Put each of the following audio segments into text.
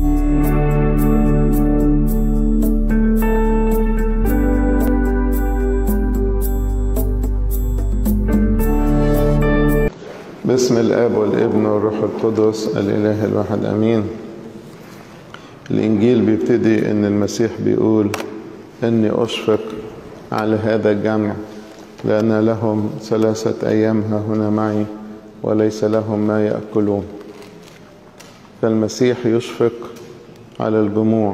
باسم الاب والابن والروح القدس الاله الواحد امين الانجيل بيبتدي ان المسيح بيقول اني اشفق على هذا الجمع لان لهم ثلاثه ايام ها هنا معي وليس لهم ما ياكلون فالمسيح يشفق على الجموع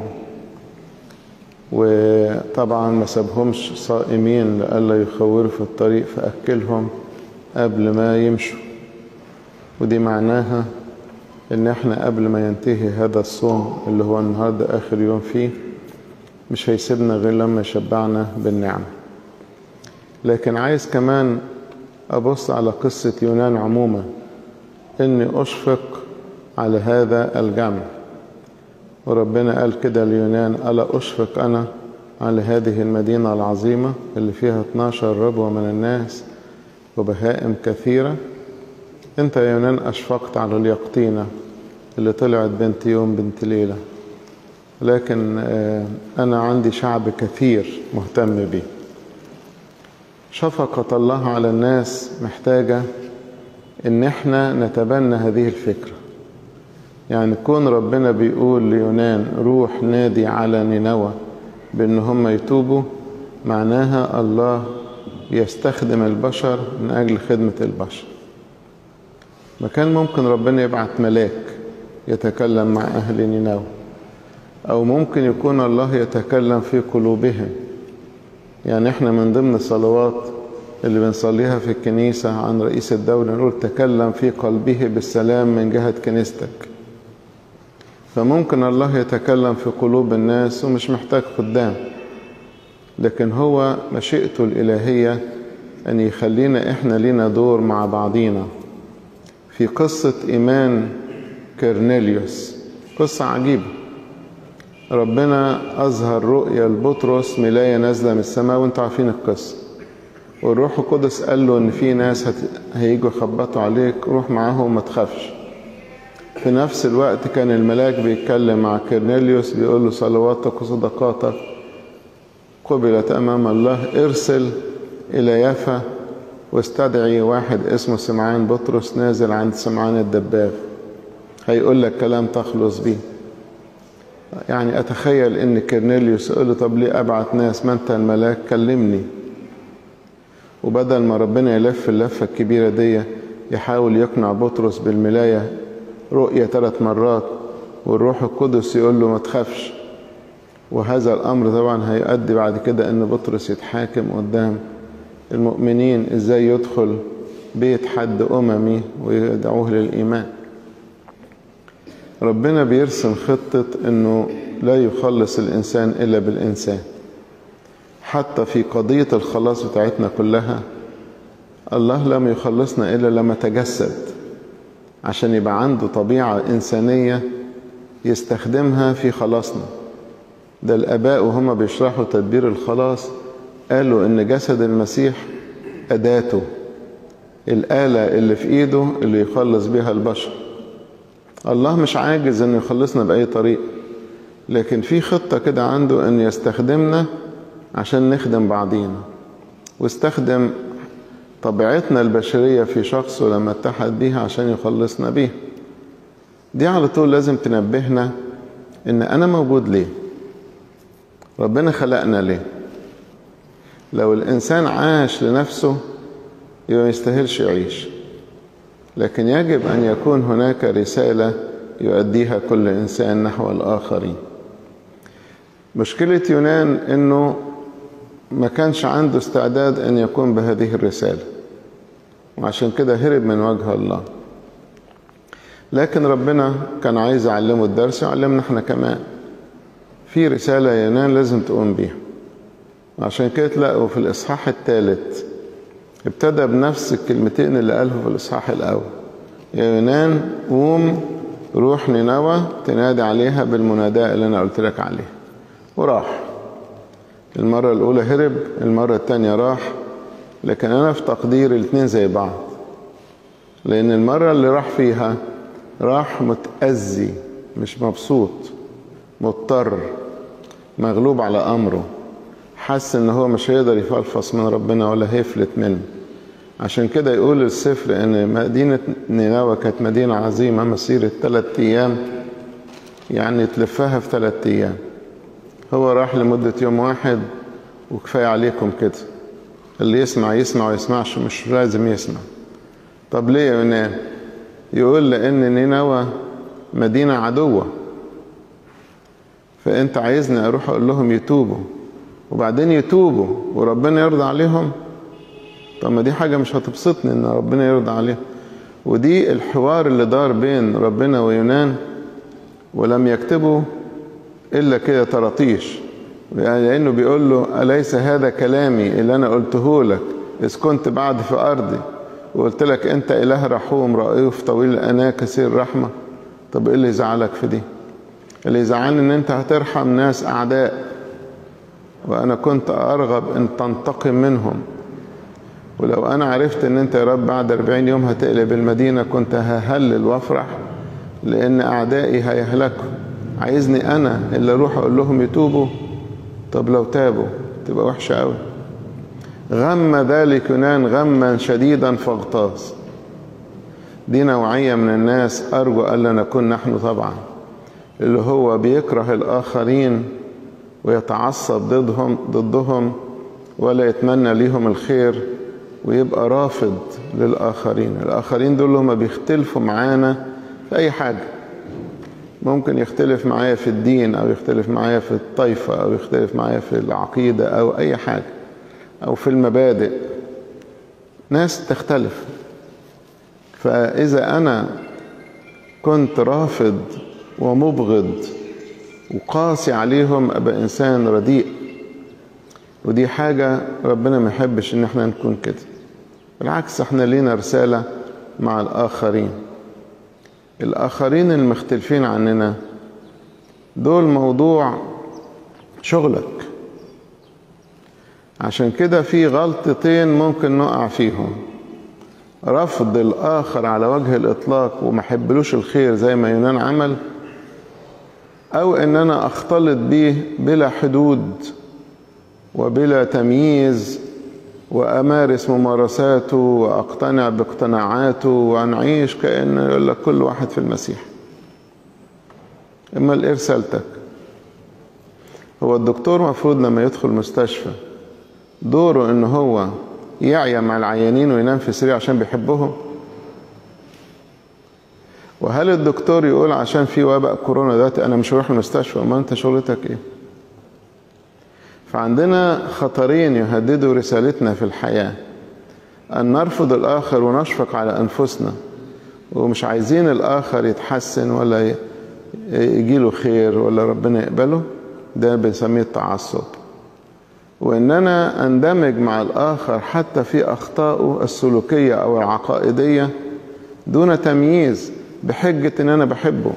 وطبعا ما سابهمش صائمين لئلا يخوروا في الطريق فاكلهم قبل ما يمشوا ودي معناها ان احنا قبل ما ينتهي هذا الصوم اللي هو النهارده اخر يوم فيه مش هيسيبنا غير لما يشبعنا بالنعمه لكن عايز كمان ابص على قصه يونان عموما اني اشفق على هذا الجمع وربنا قال كده ليونان الا اشفق انا على هذه المدينه العظيمه اللي فيها 12 ربوه من الناس وبهائم كثيره انت يا يونان اشفقت على اليقطينة اللي طلعت بنت يوم بنت ليلة لكن انا عندي شعب كثير مهتم بيه شفقة الله على الناس محتاجة ان احنا نتبنى هذه الفكرة يعني كون ربنا بيقول ليونان روح نادي على نينوى بان هم يتوبوا معناها الله يستخدم البشر من اجل خدمة البشر ما كان ممكن ربنا يبعت ملاك يتكلم مع أهل نينوى أو ممكن يكون الله يتكلم في قلوبهم يعني احنا من ضمن الصلوات اللي بنصليها في الكنيسة عن رئيس الدولة نقول تكلم في قلبه بالسلام من جهة كنيستك فممكن الله يتكلم في قلوب الناس ومش محتاج خدام لكن هو مشيئته الإلهية أن يخلينا إحنا لينا دور مع بعضينا في قصة إيمان كرنيليوس قصة عجيبة ربنا أظهر رؤية لبطرس ملاية نازلة من السماء وانتوا عارفين القصة والروح القدس قال له إن في ناس هت... هيجوا يخبطوا عليك روح معاهم وما تخافش في نفس الوقت كان الملاك بيتكلم مع كرنيليوس بيقول له صلواتك وصدقاتك قبلت أمام الله ارسل إلى يافا واستدعي واحد اسمه سمعان بطرس نازل عند سمعان الدباغ هيقول لك كلام تخلص بيه يعني اتخيل ان كرنيليوس يقول له طب ليه ابعت ناس ما انت الملاك كلمني وبدل ما ربنا يلف اللفه الكبيره دي يحاول يقنع بطرس بالملايه رؤيه ثلاث مرات والروح القدس يقول له ما تخافش وهذا الامر طبعا هيؤدي بعد كده ان بطرس يتحاكم قدام المؤمنين ازاي يدخل بيت حد اممي ويدعوه للايمان ربنا بيرسم خطة انه لا يخلص الانسان الا بالانسان حتى في قضية الخلاص بتاعتنا كلها الله لم يخلصنا الا لما تجسد عشان يبقى عنده طبيعة انسانية يستخدمها في خلاصنا ده الاباء وهم بيشرحوا تدبير الخلاص قالوا ان جسد المسيح اداته الآلة اللي في ايده اللي يخلص بها البشر الله مش عاجز انه يخلصنا بأي طريق لكن في خطة كده عنده ان يستخدمنا عشان نخدم بعضينا واستخدم طبيعتنا البشرية في شخصه لما اتحد بيها عشان يخلصنا بيها دي على طول لازم تنبهنا ان انا موجود ليه ربنا خلقنا ليه لو الإنسان عاش لنفسه يبقى ما يستاهلش يعيش لكن يجب أن يكون هناك رسالة يؤديها كل إنسان نحو الآخرين مشكلة يونان أنه ما كانش عنده استعداد أن يكون بهذه الرسالة وعشان كده هرب من وجه الله لكن ربنا كان عايز يعلمه الدرس ويعلمنا احنا كمان في رسالة يا يونان لازم تقوم بيها عشان كده تلاقوا في الإصحاح الثالث ابتدى بنفس الكلمتين اللي قالهم في الإصحاح الأول يا يونان قوم روح نينوى تنادي عليها بالمناداة اللي أنا قلت لك عليها وراح المرة الأولى هرب المرة الثانية راح لكن أنا في تقدير الاثنين زي بعض لأن المرة اللي راح فيها راح متأذي مش مبسوط مضطر مغلوب على أمره حس ان هو مش هيقدر يفلفص من ربنا ولا هيفلت منه عشان كده يقول السفر ان مدينة نينوى كانت مدينة عظيمة مسيرة ثلاث ايام يعني تلفها في ثلاث ايام هو راح لمدة يوم واحد وكفاية عليكم كده اللي يسمع يسمع ويسمعش مش لازم يسمع طب ليه يا يونان يقول لان نينوى مدينة عدوة فانت عايزني اروح اقول لهم يتوبوا وبعدين يتوبوا وربنا يرضى عليهم طب ما دي حاجة مش هتبسطني ان ربنا يرضى عليهم ودي الحوار اللي دار بين ربنا ويونان ولم يكتبوا الا كده طراطيش يعني لانه بيقول له اليس هذا كلامي اللي انا قلته لك اذ كنت بعد في ارضي وقلت لك انت اله رحوم رؤوف طويل الاناه كثير الرحمه طب ايه اللي يزعلك في دي اللي يزعلني ان انت هترحم ناس اعداء وانا كنت ارغب ان تنتقم منهم ولو انا عرفت ان انت يا رب بعد 40 يوم هتقلب المدينه كنت ههلل وافرح لان اعدائي هيهلكوا عايزني انا اللي اروح اقول لهم يتوبوا طب لو تابوا تبقى وحشه قوي غم ذلك يونان غما شديدا فاغتاظ دي نوعيه من الناس ارجو الا نكون نحن طبعا اللي هو بيكره الاخرين ويتعصب ضدهم ضدهم ولا يتمنى ليهم الخير ويبقى رافض للآخرين الآخرين دول هم بيختلفوا معانا في أي حاجة ممكن يختلف معايا في الدين أو يختلف معايا في الطائفة أو يختلف معايا في العقيدة أو أي حاجة أو في المبادئ ناس تختلف فإذا أنا كنت رافض ومبغض وقاسي عليهم أبقى إنسان رديء ودي حاجة ربنا ما يحبش إن احنا نكون كده بالعكس احنا لينا رسالة مع الآخرين الآخرين المختلفين عننا دول موضوع شغلك عشان كده في غلطتين ممكن نقع فيهم رفض الآخر على وجه الإطلاق وما حبلوش الخير زي ما يونان عمل أو إن أنا أختلط بيه بلا حدود وبلا تمييز وأمارس ممارساته وأقتنع باقتناعاته ونعيش كأن يقول لك كل واحد في المسيح إما إيه رسالتك هو الدكتور مفروض لما يدخل مستشفى دوره إن هو يعيا مع العيانين وينام في سرير عشان بيحبهم وهل الدكتور يقول عشان في وباء كورونا دلوقتي انا مش هروح المستشفى ما انت شغلتك ايه فعندنا خطرين يهددوا رسالتنا في الحياة أن نرفض الآخر ونشفق على أنفسنا ومش عايزين الآخر يتحسن ولا يجيله خير ولا ربنا يقبله ده بنسميه التعصب وإن أنا أندمج مع الآخر حتى في أخطائه السلوكية أو العقائدية دون تمييز بحجة إن أنا بحبه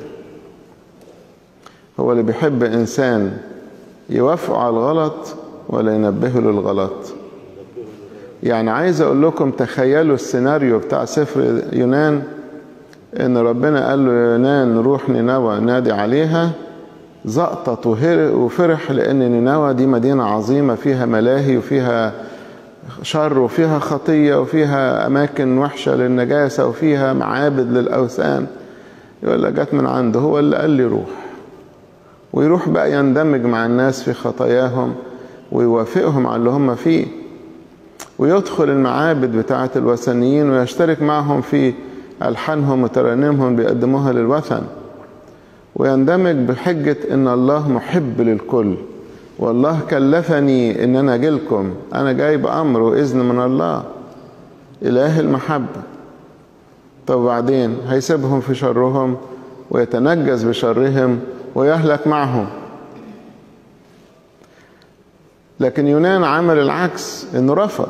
هو اللي بيحب إنسان يوافقوا على الغلط ولا ينبهوا للغلط يعني عايز اقول لكم تخيلوا السيناريو بتاع سفر يونان ان ربنا قال له يونان روح نينوى نادي عليها زقطت وفرح لان نينوى دي مدينة عظيمة فيها ملاهي وفيها شر وفيها خطية وفيها أماكن وحشة للنجاسة وفيها معابد للأوثان يقول لك جت من عنده هو اللي قال لي روح ويروح بقى يندمج مع الناس في خطاياهم ويوافقهم على اللي هم فيه ويدخل المعابد بتاعة الوثنيين ويشترك معهم في ألحانهم وترانيمهم بيقدموها للوثن ويندمج بحجة إن الله محب للكل والله كلفني إن أنا أجيلكم أنا جاي بأمر وإذن من الله إله المحبة طب وبعدين هيسيبهم في شرهم ويتنجس بشرهم ويهلك معهم لكن يونان عمل العكس انه رفض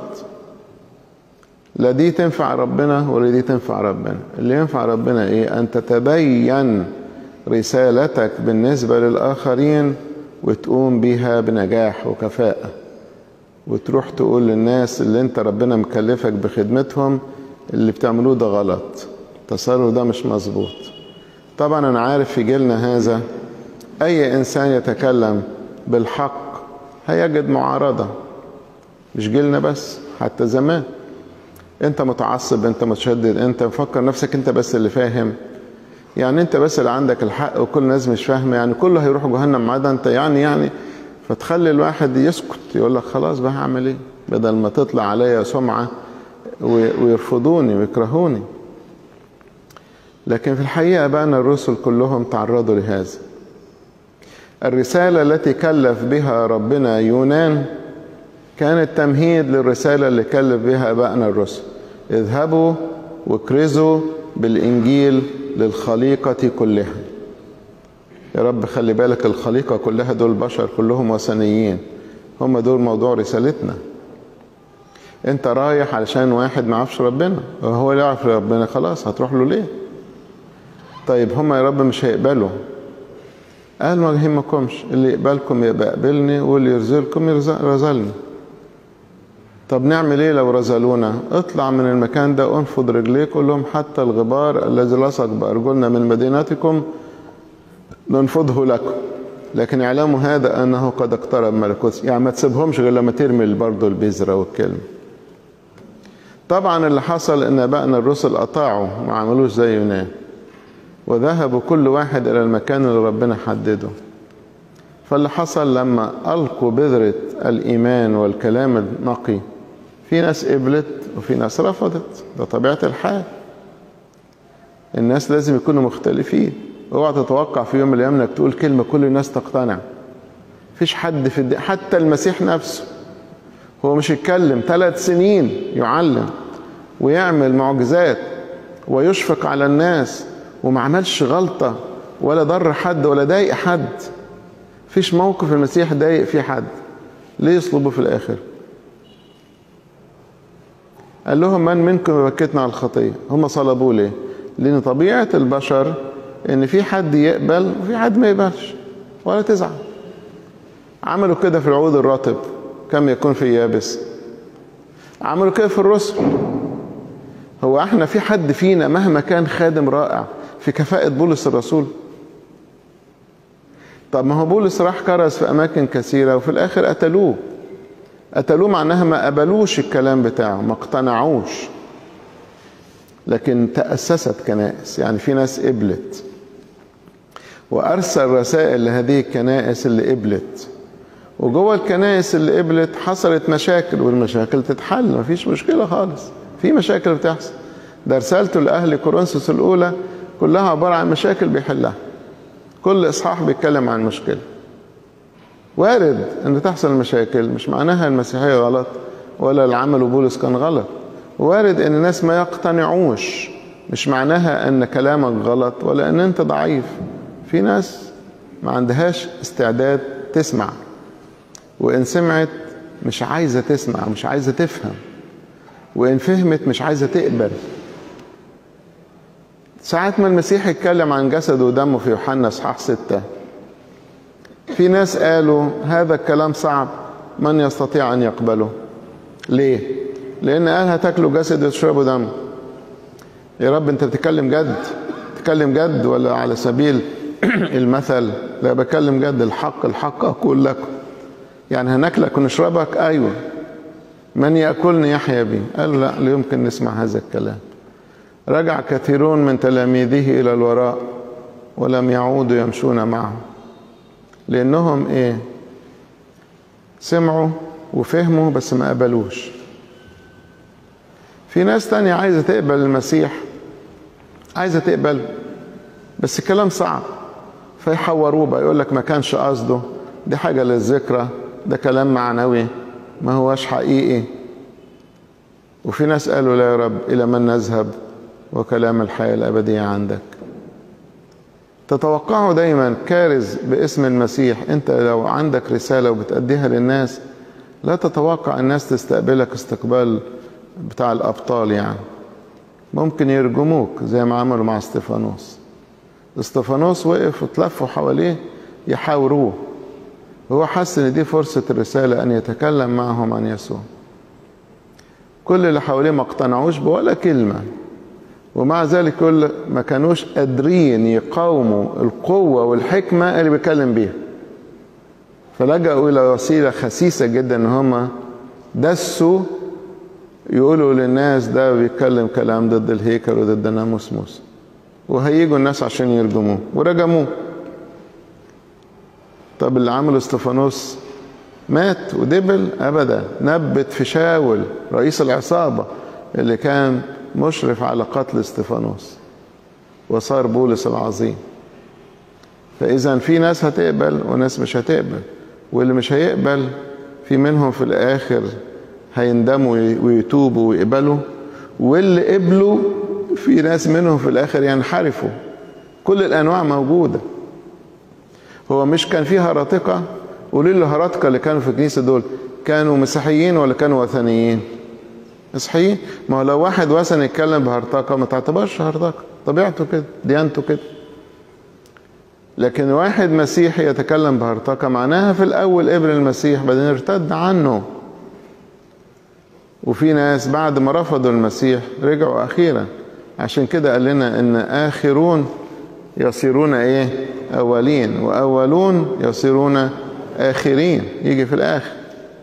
لا دي تنفع ربنا ولا دي تنفع ربنا اللي ينفع ربنا ايه ان تتبين رسالتك بالنسبة للآخرين وتقوم بيها بنجاح وكفاءة وتروح تقول للناس اللي انت ربنا مكلفك بخدمتهم اللي بتعملوه ده غلط التصرف ده مش مظبوط طبعا انا عارف في جيلنا هذا أي إنسان يتكلم بالحق هيجد معارضة مش جيلنا بس حتى زمان انت متعصب انت متشدد انت مفكر نفسك انت بس اللي فاهم يعني انت بس اللي عندك الحق وكل الناس مش فاهمه يعني كله هيروح جهنم ما عدا انت يعني يعني فتخلي الواحد يسكت يقول لك خلاص بقى هعمل ايه بدل ما تطلع عليا سمعه ويرفضوني ويكرهوني لكن في الحقيقه بقى الرسل كلهم تعرضوا لهذا الرساله التي كلف بها ربنا يونان كانت تمهيد للرساله اللي كلف بها ابائنا الرسل اذهبوا واكرزوا بالانجيل للخليقه كلها يا رب خلي بالك الخليقه كلها دول بشر كلهم وثنيين هم دول موضوع رسالتنا انت رايح علشان واحد ما يعرفش ربنا وهو اللي يعرف ربنا خلاص هتروح له ليه طيب هم يا رب مش هيقبلوا قال ما يهمكمش اللي يقبلكم يبقى يقبلني واللي يرزلكم يرزلني طب نعمل ايه لو رزلونا اطلع من المكان ده وانفض رجليك قول لهم حتى الغبار الذي لصق بارجلنا من مدينتكم ننفضه لكم لكن اعلموا هذا انه قد اقترب ملكوت يعني ما تسيبهمش غير لما ترمي برضه البذره والكلمه طبعا اللي حصل ان ابائنا الرسل اطاعوا ما عملوش زي يونان وذهبوا كل واحد الى المكان اللي ربنا حدده فاللي حصل لما القوا بذره الايمان والكلام النقي في ناس قبلت وفي ناس رفضت ده طبيعه الحال الناس لازم يكونوا مختلفين اوعى تتوقع في يوم من الايام انك تقول كلمه كل الناس تقتنع مفيش حد في الدين حتى المسيح نفسه هو مش يتكلم ثلاث سنين يعلم ويعمل معجزات ويشفق على الناس وما عملش غلطة ولا ضر حد ولا ضايق حد فيش موقف المسيح ضايق فيه حد ليه يصلبه في الآخر قال لهم من منكم بكتنا على الخطية هم صلبوه ليه لأن طبيعة البشر إن في حد يقبل وفي حد ما يقبلش ولا تزعل عملوا كده في العود الرطب كم يكون في يابس عملوا كده في الرسل هو احنا في حد فينا مهما كان خادم رائع في كفاءة بولس الرسول طب ما هو بولس راح كرز في أماكن كثيرة وفي الآخر قتلوه قتلوه معناها ما قبلوش الكلام بتاعه ما اقتنعوش لكن تأسست كنائس يعني في ناس قبلت وأرسل رسائل لهذه الكنائس اللي قبلت وجوه الكنائس اللي قبلت حصلت مشاكل والمشاكل تتحل مفيش مشكلة خالص في مشاكل بتحصل ده رسالته لأهل كورنثوس الأولى كلها عبارة عن مشاكل بيحلها كل إصحاح بيتكلم عن مشكلة وارد أن تحصل مشاكل مش معناها المسيحية غلط ولا العمل بولس كان غلط وارد أن الناس ما يقتنعوش مش معناها أن كلامك غلط ولا أن أنت ضعيف في ناس ما عندهاش استعداد تسمع وإن سمعت مش عايزة تسمع مش عايزة تفهم وإن فهمت مش عايزة تقبل ساعات ما المسيح يتكلم عن جسده ودمه في يوحنا اصحاح ستة في ناس قالوا هذا الكلام صعب من يستطيع ان يقبله ليه لان قال هتاكلوا جسد وتشربوا دم يا رب انت بتتكلم جد تتكلم جد ولا على سبيل المثل لا بتكلم جد الحق الحق اقول لكم يعني هناكلك ونشربك ايوه من ياكلني يحيا بي قالوا لا لا يمكن نسمع هذا الكلام رجع كثيرون من تلاميذه الى الوراء ولم يعودوا يمشون معه لانهم ايه سمعوا وفهموا بس ما قبلوش في ناس تانية عايزة تقبل المسيح عايزة تقبل بس الكلام صعب فيحوروه بقى يقول لك ما كانش قصده دي حاجة للذكرى ده كلام معنوي ما هوش حقيقي وفي ناس قالوا لا يا رب إلى من نذهب وكلام الحياة الأبدية عندك تتوقعوا دايما كارز باسم المسيح انت لو عندك رسالة وبتأديها للناس لا تتوقع الناس تستقبلك استقبال بتاع الأبطال يعني ممكن يرجموك زي ما عملوا مع استفانوس استفانوس وقف وتلفوا حواليه يحاوروه هو حس ان دي فرصة الرسالة ان يتكلم معهم عن يسوع كل اللي حواليه ما اقتنعوش بولا كلمة ومع ذلك يقول ما كانوش قادرين يقاوموا القوة والحكمة اللي بيتكلم بيها فلجأوا إلى وسيلة خسيسة جدا إن هم دسوا يقولوا للناس ده بيتكلم كلام ضد الهيكل وضد ناموس موسى وهيجوا الناس عشان يرجموه ورجموه طب اللي عمله استفانوس مات ودبل ابدا نبت في شاول رئيس العصابه اللي كان مشرف على قتل استفانوس وصار بولس العظيم فاذا في ناس هتقبل وناس مش هتقبل واللي مش هيقبل في منهم في الاخر هيندموا ويتوبوا ويقبلوا واللي قبلوا في ناس منهم في الاخر ينحرفوا كل الانواع موجوده هو مش كان في هرطقه قولوا لي الهرطقه اللي كانوا في الكنيسه دول كانوا مسيحيين ولا كانوا وثنيين مسيحيين ما هو لو واحد وثني يتكلم بهرطقه ما تعتبرش هرطقه طبيعته كده ديانته كده لكن واحد مسيحي يتكلم بهرطقه معناها في الاول قبل المسيح بعدين ارتد عنه وفي ناس بعد ما رفضوا المسيح رجعوا اخيرا عشان كده قال لنا ان اخرون يصيرون ايه اولين واولون يصيرون اخرين يجي في الاخر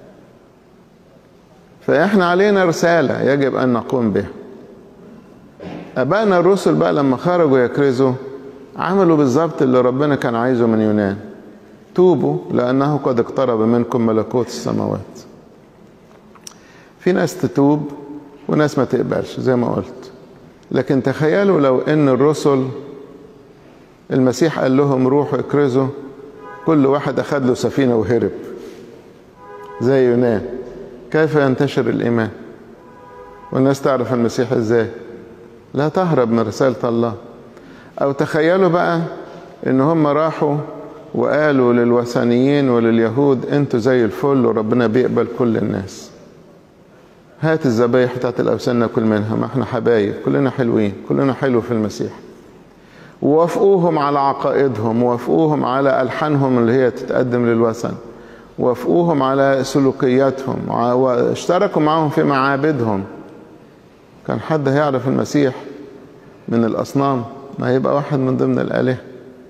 فاحنا علينا رساله يجب ان نقوم بها ابائنا الرسل بقى لما خرجوا يكرزوا عملوا بالظبط اللي ربنا كان عايزه من يونان توبوا لانه قد اقترب منكم ملكوت السماوات في ناس تتوب وناس ما تقبلش زي ما قلت لكن تخيلوا لو ان الرسل المسيح قال لهم روحوا اكرزوا كل واحد اخذ له سفينه وهرب زي يونان كيف ينتشر الايمان والناس تعرف المسيح ازاي لا تهرب من رساله الله او تخيلوا بقى ان هم راحوا وقالوا للوثنيين ولليهود انتوا زي الفل وربنا بيقبل كل الناس هات الذبايح بتاعت الاوثان ناكل منها ما احنا حبايب كلنا حلوين كلنا حلو في المسيح ووافقوهم على عقائدهم ووافقوهم على ألحانهم اللي هي تتقدم للوثن وافقوهم على سلوكياتهم واشتركوا معهم في معابدهم كان حد هيعرف المسيح من الأصنام ما هيبقى واحد من ضمن الآلهة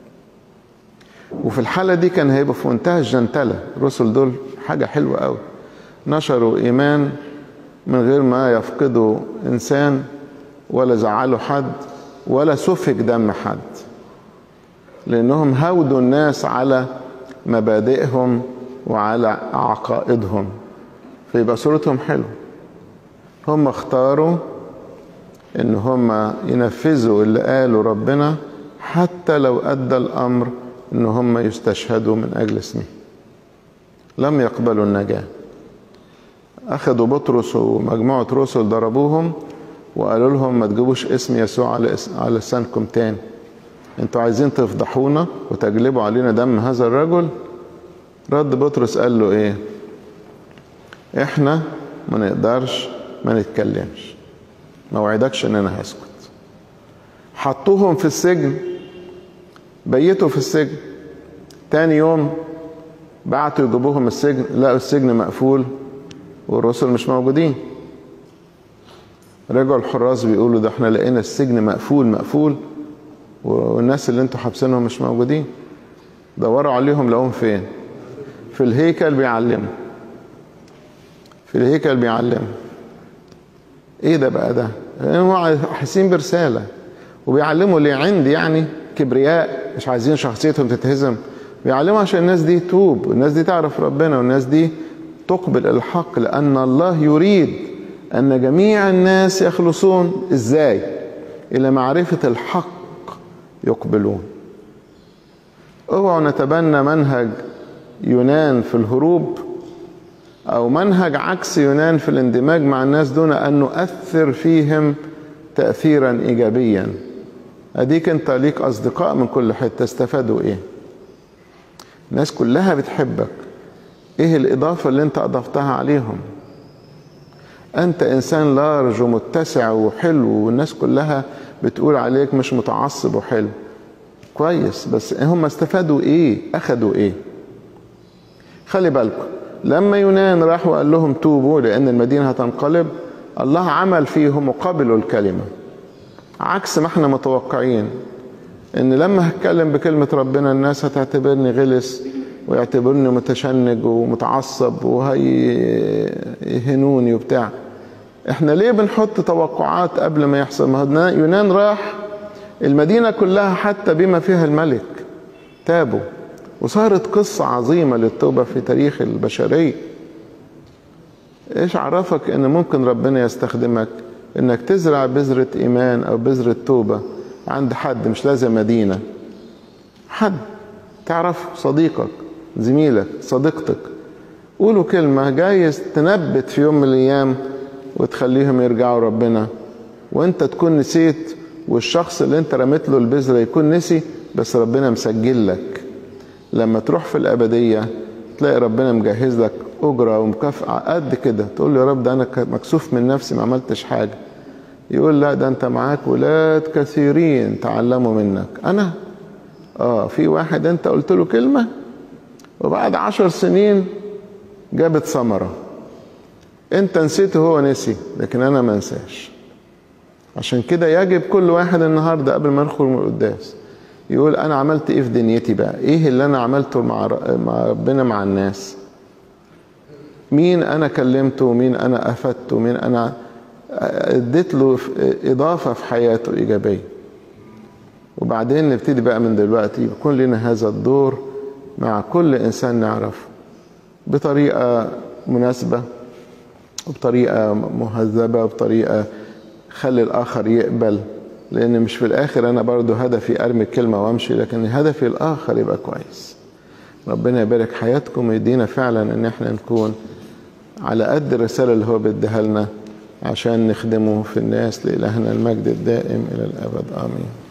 وفي الحالة دي كان هيبقى في منتهى الجنتلة الرسل دول حاجة حلوة قوي نشروا إيمان من غير ما يفقدوا إنسان ولا زعلوا حد ولا سفك دم حد لأنهم هودوا الناس على مبادئهم وعلى عقائدهم فيبقى صورتهم حلوة هم اختاروا ان هم ينفذوا اللي قاله ربنا حتى لو ادى الامر ان هم يستشهدوا من اجل اسمه لم يقبلوا النجاه اخذوا بطرس ومجموعه رسل ضربوهم وقالوا لهم ما تجيبوش اسم يسوع على على لسانكم تاني انتوا عايزين تفضحونا وتجلبوا علينا دم هذا الرجل رد بطرس قال له ايه احنا ما نقدرش ما نتكلمش ما وعدكش ان انا هسكت حطوهم في السجن بيتوا في السجن تاني يوم بعتوا يجيبوهم السجن لقوا السجن مقفول والرسل مش موجودين رجعوا الحراس بيقولوا ده احنا لقينا السجن مقفول مقفول والناس اللي انتوا حابسينهم مش موجودين دوروا عليهم لقوهم فين في الهيكل بيعلموا في الهيكل بيعلموا ايه ده بقى ده هم حاسين برسالة وبيعلموا اللي عندي يعني كبرياء مش عايزين شخصيتهم تتهزم بيعلموا عشان الناس دي توب والناس دي تعرف ربنا والناس دي تقبل الحق لأن الله يريد أن جميع الناس يخلصون إزاي إلى معرفة الحق يقبلون اوعوا نتبنى منهج يونان في الهروب أو منهج عكس يونان في الاندماج مع الناس دون أن نؤثر فيهم تأثيرا إيجابيا أديك أنت ليك أصدقاء من كل حتة استفادوا إيه الناس كلها بتحبك إيه الإضافة اللي أنت أضفتها عليهم أنت إنسان لارج ومتسع وحلو والناس كلها بتقول عليك مش متعصب وحلو كويس بس هم استفادوا إيه أخدوا إيه خلي بالكم لما يونان راح وقال لهم توبوا لأن المدينة هتنقلب الله عمل فيهم وقبلوا الكلمة عكس ما احنا متوقعين ان لما هتكلم بكلمة ربنا الناس هتعتبرني غلس ويعتبرني متشنج ومتعصب وهيهنوني وبتاع احنا ليه بنحط توقعات قبل ما يحصل ما يونان راح المدينة كلها حتى بما فيها الملك تابوا وصارت قصة عظيمة للتوبة في تاريخ البشرية ايش عرفك ان ممكن ربنا يستخدمك انك تزرع بذرة ايمان او بذرة توبة عند حد مش لازم مدينة حد تعرف صديقك زميلك صديقتك قولوا كلمة جايز تنبت في يوم من الايام وتخليهم يرجعوا ربنا وانت تكون نسيت والشخص اللي انت رميت له البذرة يكون نسي بس ربنا مسجل لك لما تروح في الأبدية تلاقي ربنا مجهز لك أجرة ومكافأة قد كده تقول له يا رب ده أنا مكسوف من نفسي ما عملتش حاجة يقول لا ده أنت معاك ولاد كثيرين تعلموا منك أنا آه في واحد أنت قلت له كلمة وبعد عشر سنين جابت ثمرة أنت نسيته هو نسي لكن أنا ما انساش عشان كده يجب كل واحد النهارده قبل ما ندخل من القداس يقول انا عملت ايه في دنيتي بقى ايه اللي انا عملته مع مع ربنا مع الناس مين انا كلمته ومين انا افدته ومين انا اديت له اضافه في حياته ايجابيه وبعدين نبتدي بقى من دلوقتي يكون لنا هذا الدور مع كل انسان نعرفه بطريقه مناسبه وبطريقه مهذبه وبطريقه خلي الاخر يقبل لان مش في الاخر انا برضو هدفي ارمي الكلمه وامشي لكن هدفي الاخر يبقى كويس ربنا يبارك حياتكم ويدينا فعلا ان احنا نكون على قد الرساله اللي هو بيديها لنا عشان نخدمه في الناس لالهنا المجد الدائم الى الابد امين